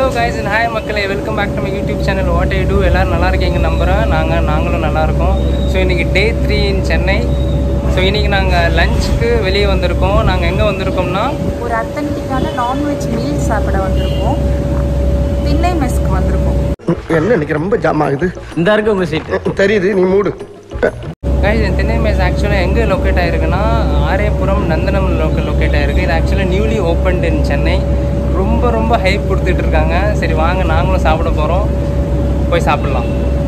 guys and hi மக்களே welcome back to my YouTube channel what I do எல்லோரும் நல்லா இருக்கீங்க நம்புகிறேன் நாங்கள் நாங்களும் நல்லா இருக்கோம் ஸோ இன்றைக்கி day three in Chennai so இன்றைக்கி நாங்கள் லஞ்சுக்கு வெளியே வந்திருக்கோம் நாங்கள் எங்கே வந்திருக்கோம்னா ஒரு அத்தன்டிக்கான நான்வெஜ் மீல் சாப்பிட வந்திருக்கோம் திண்ணை மெஸ்க்கு வந்திருக்கோம் என்ன இன்னைக்கு ரொம்ப ஜாம் ஆகுது இந்த இருக்கு உங்கள் சீட்டு தெரியுது நீ மூடு கைஸ் இந்த திண்ணை மேஸ் ஆக்சுவலாக எங்கே லொக்கேட் ஆகிருக்குன்னா ஆரேபுரம் நந்தனம் லோக்கல் லொக்கேட் ஆகிருக்கு இது ஆக்சுவலாக நியூலி ஓப்பன்ட் இன் சென்னை ரொம்ப ரொம்ப ஹைப் கொடுத்துட்டு இருக்காங்க சரி வாங்க நாங்களும் சாப்பிட போகிறோம் போய் சாப்பிட்லாம்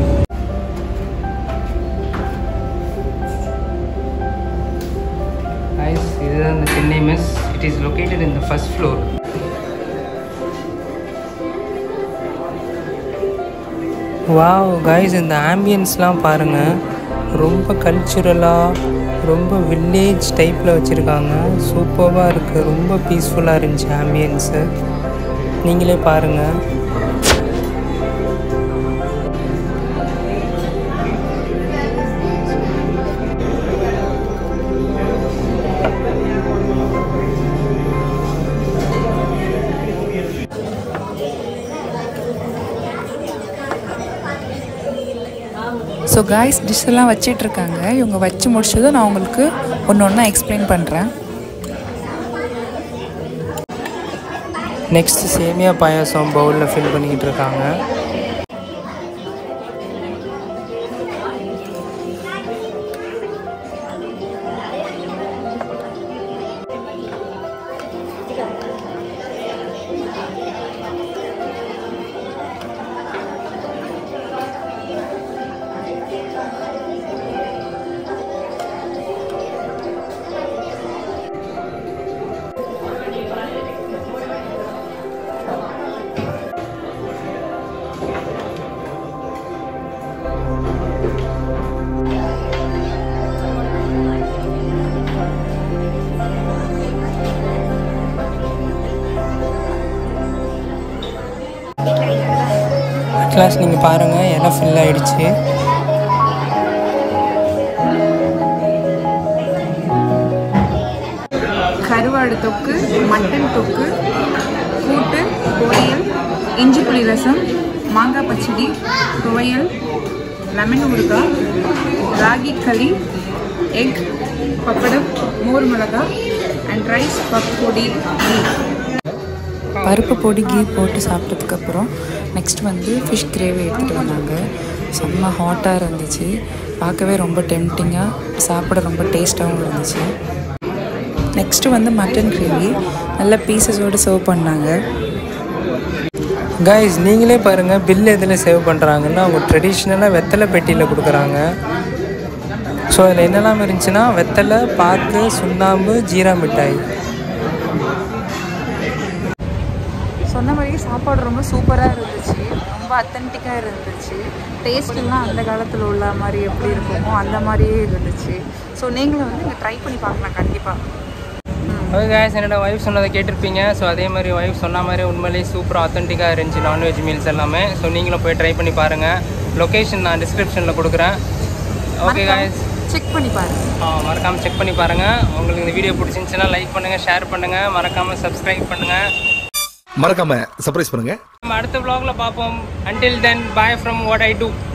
கைஸ் இதுதான் இந்த Thinnai mess it is located in the first floor wow guys இந்த ஆம்பியன்ஸ்லாம் பாருங்கள் ரொம்ப கல்ச்சுரலாக ரொம்ப வில்லேஜ் டைப்பில் வச்சுருக்காங்க சூப்பராக இருக்குது ரொம்ப பீஸ்ஃபுல்லாக இருந்துச்சு ஆம்பியன்ஸு நீங்களே பாருங்கள் ஸோ காய்ஸ் டிஷ் எல்லாம் வச்சிட்டு இருக்காங்க இவங்க வச்சு முடிச்சதும் நான் உங்களுக்கு ஒன்று ஒன்றா எக்ஸ்பிளைன் பண்ணுறேன் நெக்ஸ்ட் சேமியா பாயாசம் பவுலில் ஃபில் பண்ணிக்கிட்டு இருக்காங்க கிளாஸ் நீங்கள் பாருங்கள் எல்லாம் ஃபில் ஆயிடுச்சு கருவாடு தொக்கு மட்டன் தொக்கு கூட்டு பொரியல் இஞ்சி புளி ரசம் மாங்காய் பச்சடி துவையல் லெமன் ஊறுகாய் ராகி களி எக் பப்படம் மோர் மிளகாய் அண்ட் ரைஸ் பப்பொடி பருப்பு பொடி கீ போட்டு சாப்பிட்டதுக்கப்புறம் நெக்ஸ்ட் வந்து ஃபிஷ் கிரேவி எடுத்துகிட்டு வந்தாங்க செம்ம ஹாட்டாக இருந்துச்சு பார்க்கவே ரொம்ப டெம்டிங்காக சாப்பிட ரொம்ப டேஸ்ட்டாகவும் இருந்துச்சு நெக்ஸ்ட்டு வந்து மட்டன் கிரேவி நல்ல பீசஸோடு சர்வ் பண்ணாங்க கைஸ் நீங்களே பாருங்கள் பில் எதில் சேவ் பண்ணுறாங்கன்னா அவங்க ட்ரெடிஷ்னலாக வெத்தலை பெட்டியில் கொடுக்குறாங்க ஸோ அதில் என்னெல்லாம் இருந்துச்சுன்னா வெத்தலை பாக்கு சுண்ணாம்பு ஜீரா மிட்டாய் சொன்ன மாதிரியே சாப்பாடு ரொம்ப சூப்பராக இருந்துச்சு ரொம்ப அத்தன்டிக்காக இருந்துச்சு டேஸ்ட்லாம் அந்த காலத்தில் உள்ள மாதிரி எப்படி இருக்குமோ அந்த மாதிரியே இருந்துச்சு ஸோ நீங்களும் வந்து இங்கே ட்ரை பண்ணி பார்க்கலாம் கண்டிப்பாக ஓகே கைஸ் என்னோட ஒய்ஃப் சொன்னதை கேட்டிருப்பீங்க ஸோ அதே மாதிரி ஒய்ஃப் சொன்ன மாதிரி உண்மையிலேயே சூப்பராக அத்தன்டிக்காக இருந்துச்சு நான்வெஜ் மீல்ஸ் எல்லாமே ஸோ நீங்களும் போய் ட்ரை பண்ணி பாருங்கள் லொக்கேஷன் நான் டிஸ்கிரிப்ஷனில் கொடுக்குறேன் ஓகே கைஸ் செக் பண்ணி பாருங்கள் மறக்காமல் செக் பண்ணி பாருங்கள் உங்களுக்கு இந்த வீடியோ பிடிச்சிருந்துச்சுன்னா லைக் பண்ணுங்கள் ஷேர் பண்ணுங்கள் மறக்காமல் சப்ஸ்கிரைப் பண்ணுங்கள் மறக்காம சர்ப்ரைஸ் பண்ணுங்க நம்ம அடுத்த vlogல பார்ப்போம் until then bye from what i do